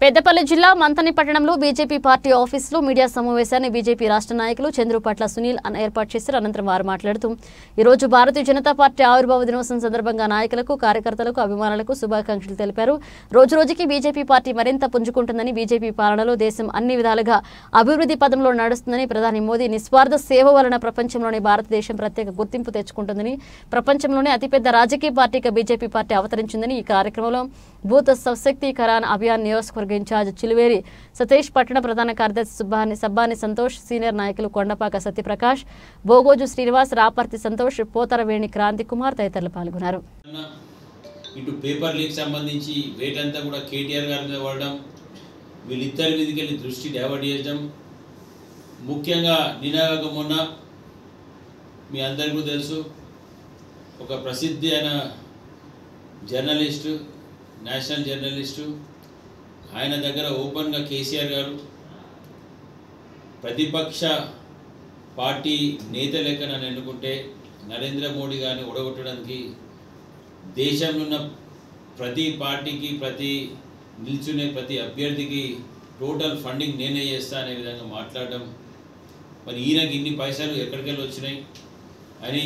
పెద్దపల్లి జిల్లా మంతని పట్టణంలో BJP party ఆఫీసులో మీడియా సమావేశాన్ని బీజేపీ రాష్ట్ర నాయకులు చంద్రుపట్ల సునీల్ అన్న ఏర్పాటు చేశారు అనంతరం వారు మాట్లాడుతూ ఈ రోజు భారతీయ జనతా పార్టీ ఆవిర్భావ దినోత్సవం సందర్భంగా నాయకులకు కార్యకర్తలకు అభిమానులకు శుభాకాంక్షలు తెలిపారు రోజు రోజుకి బీజేపీ పార్టీ మరింత పుంజుకుంటుందని బీజేపీ పాలనలో దేశం అన్ని విధాలుగా అభివృద్ధి పదంలో నడుస్తుందని ప్రధాని మోదీ నిస్వార్థ సేవ వలన ప్రపంచంలోనే భారతదేశం ప్రత్యేక గుర్తింపు తెచ్చుకుంటుందని ప్రపంచంలోనే అతిపెద్ద రాజకీయ పార్టీగా బీజేపీ పార్టీ అవతరించిందని ఈ కార్యక్రమంలో బూత్ సశక్తీకరణ అభియాన్ నియోజకవర్గ ఇన్ఛార్జ్ చిలువేరి సతీష్ పట్టణ ప్రధాన కార్యదర్శి సుబ్బాని సబ్బాని సంతోష్ సీనియర్ నాయకులు కొండపాక సత్యప్రకాష్ బోగోజు శ్రీనివాస్ రాపర్తి సంతోష్ పోతరవేణి క్రాంతి కుమార్ తదితరులు పాల్గొన్నారు అన్న, ఇటు పేపర్ లీక్ సంబంధించి వెయిట్ అంతా కూడా కేటీఆర్ గారి మీద పడడం వీళ్ళిద్దరి మీదకి వెళ్ళి దృష్టి డైవర్ట్ చేయడం ముఖ్యంగా నినాక మొన్న మీ అందరికీ తెలుసు ఒక ప్రసిద్ధి అయిన జర్నలిస్టు నేషనల్ జర్నలిస్టు ఆయన దగ్గర ఓపెన్గా కేసీఆర్ గారు ప్రతిపక్ష పార్టీ నేత లెక్క నన్ను ఎన్నుకుంటే నరేంద్ర మోడీ గారిని ఓడగొట్టడానికి దేశంలో ఉన్న ప్రతి పార్టీకి ప్రతి నిల్చునే ప్రతి అభ్యర్థికి టోటల్ ఫండింగ్ నేనే చేస్తా అనే విధంగా మాట్లాడడం మరి ఈయనకి ఇన్ని పైసలు ఎక్కడికి వెళ్ళి వచ్చినాయి అని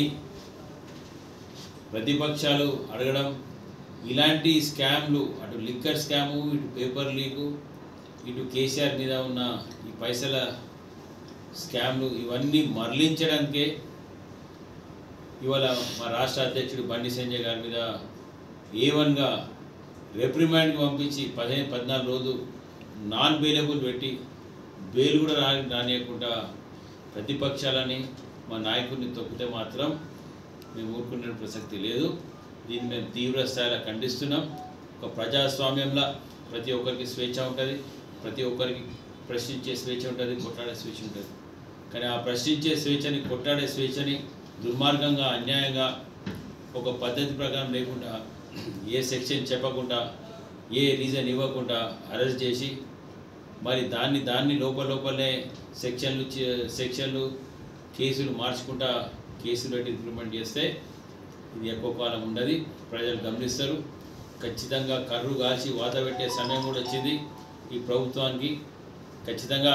ప్రతిపక్షాలు అడగడం ఇలాంటి స్కామ్లు అటు లిక్కర్ స్కాము ఇటు పేపర్ లీకు ఇటు కేసీఆర్ మీద ఉన్న ఈ పైసల స్కామ్లు ఇవన్నీ మరలించడానికే ఇవాళ మా రాష్ట్ర అధ్యక్షుడు బండి సంజయ్ గారి మీద ఏ వన్గా రెప్రిమాండ్కి పంపించి పదిహేను పద్నాలుగు రోజులు నాన్ బెయిలబుల్ పెట్టి బెయిల్ కూడా రా రానియకుండా ప్రతిపక్షాలని మా నాయకుడిని తొక్కితే మాత్రం మేము ఊరుకునే ప్రసక్తి లేదు దీన్ని మేము తీవ్ర స్థాయిలో ఖండిస్తున్నాం ఒక ప్రజాస్వామ్యంలో ప్రతి ఒక్కరికి స్వేచ్ఛ ఉంటుంది ప్రతి ఒక్కరికి ప్రశ్నించే స్వేచ్ఛ ఉంటుంది కొట్లాడే స్వేచ్ఛ ఉంటుంది కానీ ఆ ప్రశ్నించే స్వేచ్ఛని కొట్లాడే స్వేచ్ఛని దుర్మార్గంగా అన్యాయంగా ఒక పద్ధతి ప్రకారం లేకుండా ఏ సెక్షన్ చెప్పకుండా ఏ రీజన్ ఇవ్వకుండా అరెస్ట్ చేసి మరి దాన్ని దాన్ని లోపల లోపలనే సెక్షన్లు చే- సెక్షన్లు కేసులు మార్చుకుంటా కేసులు పెట్టి ఇంప్లిమెంట్ చేస్తే ఇది ఎక్కువ కాలం ఉండదు ప్రజలు గమనిస్తారు ఖచ్చితంగా కర్రు కాల్చి వాత పెట్టే సమయం కూడా వచ్చింది ఈ ప్రభుత్వానికి ఖచ్చితంగా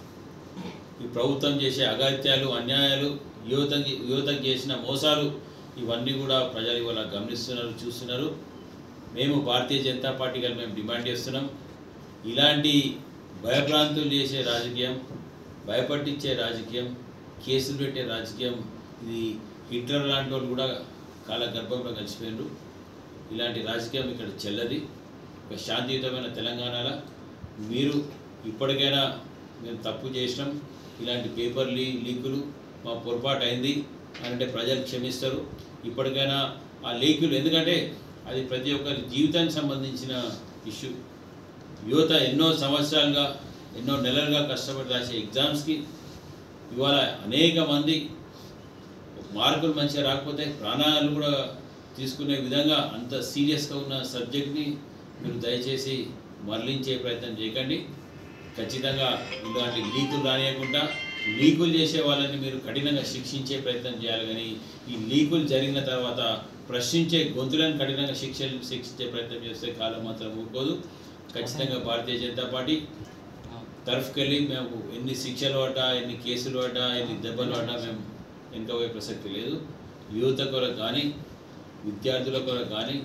ఈ ప్రభుత్వం చేసే అగత్యాలు అన్యాయాలు యువతకి యువతకు చేసిన మోసాలు ఇవన్నీ కూడా ప్రజలు ఇవాళ గమనిస్తున్నారు చూస్తున్నారు మేము భారతీయ జనతా పార్టీగా మేము డిమాండ్ చేస్తున్నాం ఇలాంటి భయభ్రాంతులు చేసే రాజకీయం భయపట్టించే రాజకీయం కేసులు పెట్టే రాజకీయం ఇది హిట్లర్ లాంటి వాళ్ళు కూడా కాలగర్భంలో కలిసిపోయినారు ఇలాంటి రాజకీయం ఇక్కడ చెల్లది ఒక శాంతియుతమైన తెలంగాణలో మీరు ఇప్పటికైనా మేము తప్పు చేసినాం ఇలాంటి పేపర్ లీ లీకులు మా పొరపాటు అయింది అని అంటే ప్రజలు క్షమిస్తారు ఇప్పటికైనా ఆ లీకులు ఎందుకంటే అది ప్రతి ఒక్కరి జీవితానికి సంబంధించిన ఇష్యూ యువత ఎన్నో సంవత్సరాలుగా ఎన్నో నెలలుగా కష్టపడి రాసే ఎగ్జామ్స్కి ఇవాళ అనేక మంది మార్కులు మంచిగా రాకపోతే ప్రాణాలు కూడా తీసుకునే విధంగా అంత సీరియస్గా ఉన్న సబ్జెక్ట్ని మీరు దయచేసి మరలించే ప్రయత్నం చేయకండి ఖచ్చితంగా ఇలాంటి లీకులు రానియకుండా లీకులు చేసే వాళ్ళని మీరు కఠినంగా శిక్షించే ప్రయత్నం చేయాలి కానీ ఈ లీకులు జరిగిన తర్వాత ప్రశ్నించే గొంతులను కఠినంగా శిక్ష శిక్షించే ప్రయత్నం చేస్తే కాలం మాత్రం ఊరుకోదు ఖచ్చితంగా భారతీయ జనతా పార్టీ తరఫుకెళ్ళి మేము ఎన్ని శిక్షలు పడ్డా ఎన్ని కేసులు పడ్డా ఎన్ని దెబ్బలు పడ్డా మేము వెనుకపోయే ప్రసక్తి లేదు యువత కొరకు కానీ విద్యార్థుల కొరకు కానీ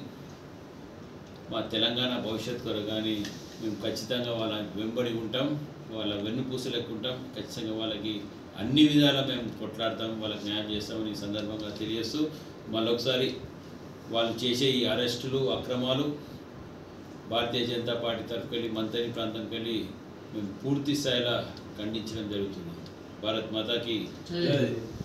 మా తెలంగాణ భవిష్యత్తు కొరకు కానీ మేము ఖచ్చితంగా వాళ్ళ వెంబడి ఉంటాం వాళ్ళ వెన్నుపూసలు ఎక్కుంటాం ఖచ్చితంగా వాళ్ళకి అన్ని విధాలా మేము కొట్లాడతాం వాళ్ళకి న్యాయం చేస్తామని ఈ సందర్భంగా తెలియజేస్తూ మళ్ళొకసారి వాళ్ళు చేసే ఈ అరెస్టులు అక్రమాలు భారతీయ జనతా పార్టీ తరఫుకి వెళ్ళి మంతని ప్రాంతంకి వెళ్ళి మేము పూర్తి స్థాయిలో ఖండించడం జరుగుతుంది భారత్ మాతాకి జై.